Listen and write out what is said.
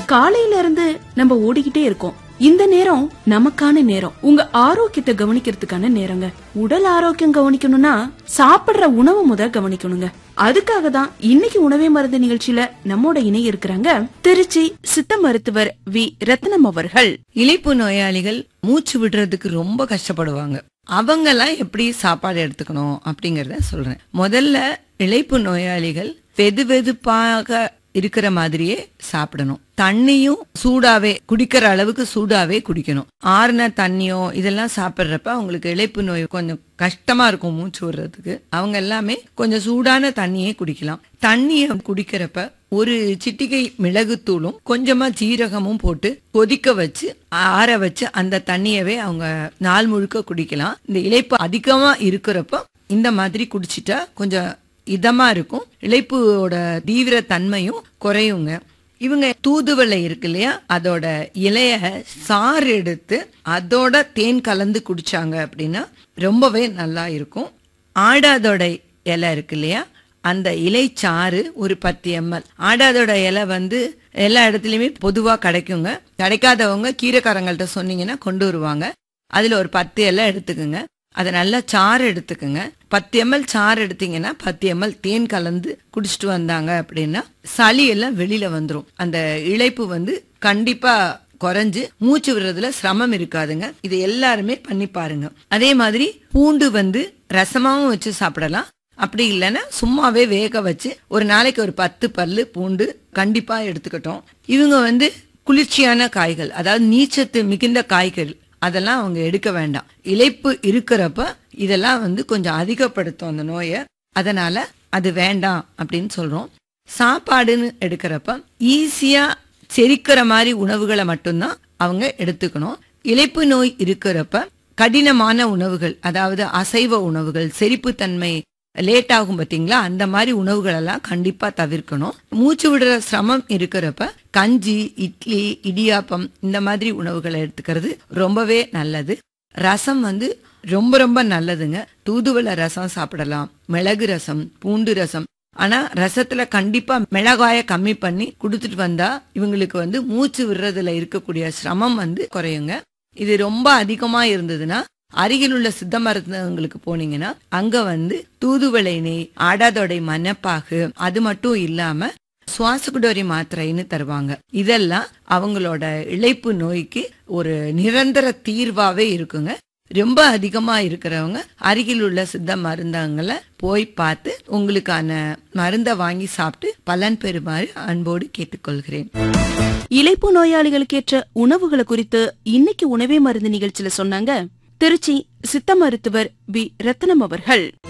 காலையில இருந்து நம்ம ஓடிக்கிட்டே இருக்கோம் இந்த நேரம் நமக்கான நேரம் உங்க ஆரோக்கியத்தை கவனிக்கிறதுக்கான நேரங்க உடல் ஆரோக்கியம் கவனிக்கணும்னா சாப்பிடுற உணவு முத கவனிக்கணுங்க அதுக்காக தான் இன்னைக்கு உணவே மருந்து நிகழ்ச்சியில நம்மோட இணைய இருக்கிறாங்க திருச்சி சித்த மருத்துவர் வி ரத்னம் அவர்கள் இளைப்பு நோயாளிகள் மூச்சு விடுறதுக்கு ரொம்ப கஷ்டப்படுவாங்க அவங்கெல்லாம் எப்படி சாப்பாடு எடுத்துக்கணும் அப்படிங்கறத சொல்றேன் முதல்ல இளைப்பு நோயாளிகள் வெது வெதுப்பாக இருக்கிற மாதிரியே சாப்பிடணும் தண்ணியும் சூடாவே குடிக்கிற அளவுக்கு சூடாவே குடிக்கணும் ஆறுன தண்ணியோ இதெல்லாம் சாப்பிடுறப்ப அவங்களுக்கு இளைப்பு நோய் கொஞ்சம் கஷ்டமா இருக்கும் மூச்சு விடுறதுக்கு அவங்க எல்லாமே கொஞ்சம் சூடான தண்ணியே குடிக்கலாம் தண்ணிய குடிக்கிறப்ப ஒரு சிட்டிகை மிளகுத்தூளும் கொஞ்சமா ஜீரகமும் போட்டு கொதிக்க வச்சு ஆற வச்சு அந்த தண்ணியவே அவங்க நாள் முழுக்க குடிக்கலாம் இந்த இளைப்பு அதிகமா இருக்கிறப்ப இந்த மாதிரி குடிச்சிட்டா கொஞ்சம் இதமா இருக்கும் இளைப்போட தீவிர தன்மையும் குறையுங்க இவங்க தூதுவளை இருக்கு இல்லையா அதோட இலைய சாறு எடுத்து அதோட தேன் கலந்து குடிச்சாங்க அப்படின்னா ரொம்பவே நல்லா இருக்கும் ஆடாதோட இலை இருக்கு இல்லையா அந்த இலை சாறு ஒரு பத்து எம்எல் ஆடாதோட இலை வந்து எல்லா இடத்துலயுமே பொதுவா கிடைக்குங்க கிடைக்காதவங்க கீரைக்காரங்கள்ட்ட சொன்னீங்கன்னா கொண்டு வருவாங்க அதுல ஒரு பத்து இலை எடுத்துக்குங்க அதை நல்லா சாறு எடுத்துக்குங்க பத்து எம்எல் சாறு எடுத்தீங்கன்னா பத்து எம்எல் தேன் கலந்து குடிச்சிட்டு வந்தாங்க அப்படின்னா சளி எல்லாம் வெளியில வந்துரும் அந்த இழைப்பு வந்து கண்டிப்பா குறைஞ்சு மூச்சு விடுறதுல சிரமம் இருக்காதுங்க இது எல்லாருமே பண்ணி பாருங்க அதே மாதிரி பூண்டு வந்து ரசமாவும் வச்சு சாப்பிடலாம் அப்படி இல்லைன்னா சும்மாவே வேக வச்சு ஒரு நாளைக்கு ஒரு பத்து பல்லு பூண்டு கண்டிப்பா எடுத்துக்கட்டும் இவங்க வந்து குளிர்ச்சியான காய்கள் அதாவது நீச்சத்து மிகுந்த காய்கள் அதெல்லாம் அவங்க எடுக்க வேண்டாம் இளைப்பு இருக்கிறப்ப இதெல்லாம் வந்து கொஞ்சம் அதிகப்படுத்தும் அந்த நோயை அதனால அது வேண்டாம் அப்படின்னு சொல்றோம் சாப்பாடுன்னு எடுக்கிறப்ப ஈஸியா செரிக்கிற மாதிரி உணவுகளை மட்டும்தான் அவங்க எடுத்துக்கணும் இளைப்பு நோய் இருக்கிறப்ப கடினமான உணவுகள் அதாவது அசைவ உணவுகள் செரிப்புத்தன்மை லேட் ஆகும் பாத்தீங்களா அந்த மாதிரி உணவுகள் எல்லாம் கண்டிப்பா தவிர்க்கணும் மூச்சு விடுற சிரமம் இருக்கிறப்ப கஞ்சி இட்லி இடியாப்பம் இந்த மாதிரி உணவுகளை எடுத்துக்கிறது ரொம்பவே நல்லது ரசம் வந்து ரொம்ப ரொம்ப நல்லதுங்க தூதுவளை ரசம் சாப்பிடலாம் மிளகு ரசம் பூண்டு ரசம் ஆனா ரசத்துல கண்டிப்பா மிளகாய கம்மி பண்ணி கொடுத்துட்டு வந்தா இவங்களுக்கு வந்து மூச்சு விடுறதுல இருக்கக்கூடிய சிரமம் வந்து குறையுங்க இது ரொம்ப அதிகமா இருந்ததுன்னா அருகில் உள்ள சித்த மருத்துவங்களுக்கு போனீங்கன்னா அங்க வந்து தூதுவளை நெய் ஆடாதொடை மணப்பாகு அது மட்டும் இல்லாம சுவாசகுடோரி மாத்திரைன்னு தருவாங்க இதெல்லாம் அவங்களோட இழைப்பு நோய்க்கு ஒரு நிரந்தர தீர்வாவே இருக்குங்க ரொம்ப அதிகமா இருக்கிறவங்க அருகில் உள்ள சித்த மருந்தகங்களை போய் பார்த்து உங்களுக்கான மருந்தை வாங்கி சாப்பிட்டு பலன் பெறுமாறு அன்போடு கேட்டுக்கொள்கிறேன் இளைப்பு நோயாளிகளுக்கு ஏற்ற உணவுகளை குறித்து இன்னைக்கு உணவே மருந்து நிகழ்ச்சியில சொன்னாங்க திருச்சி சித்த மருத்துவர் வி ரத்னம் அவர்கள்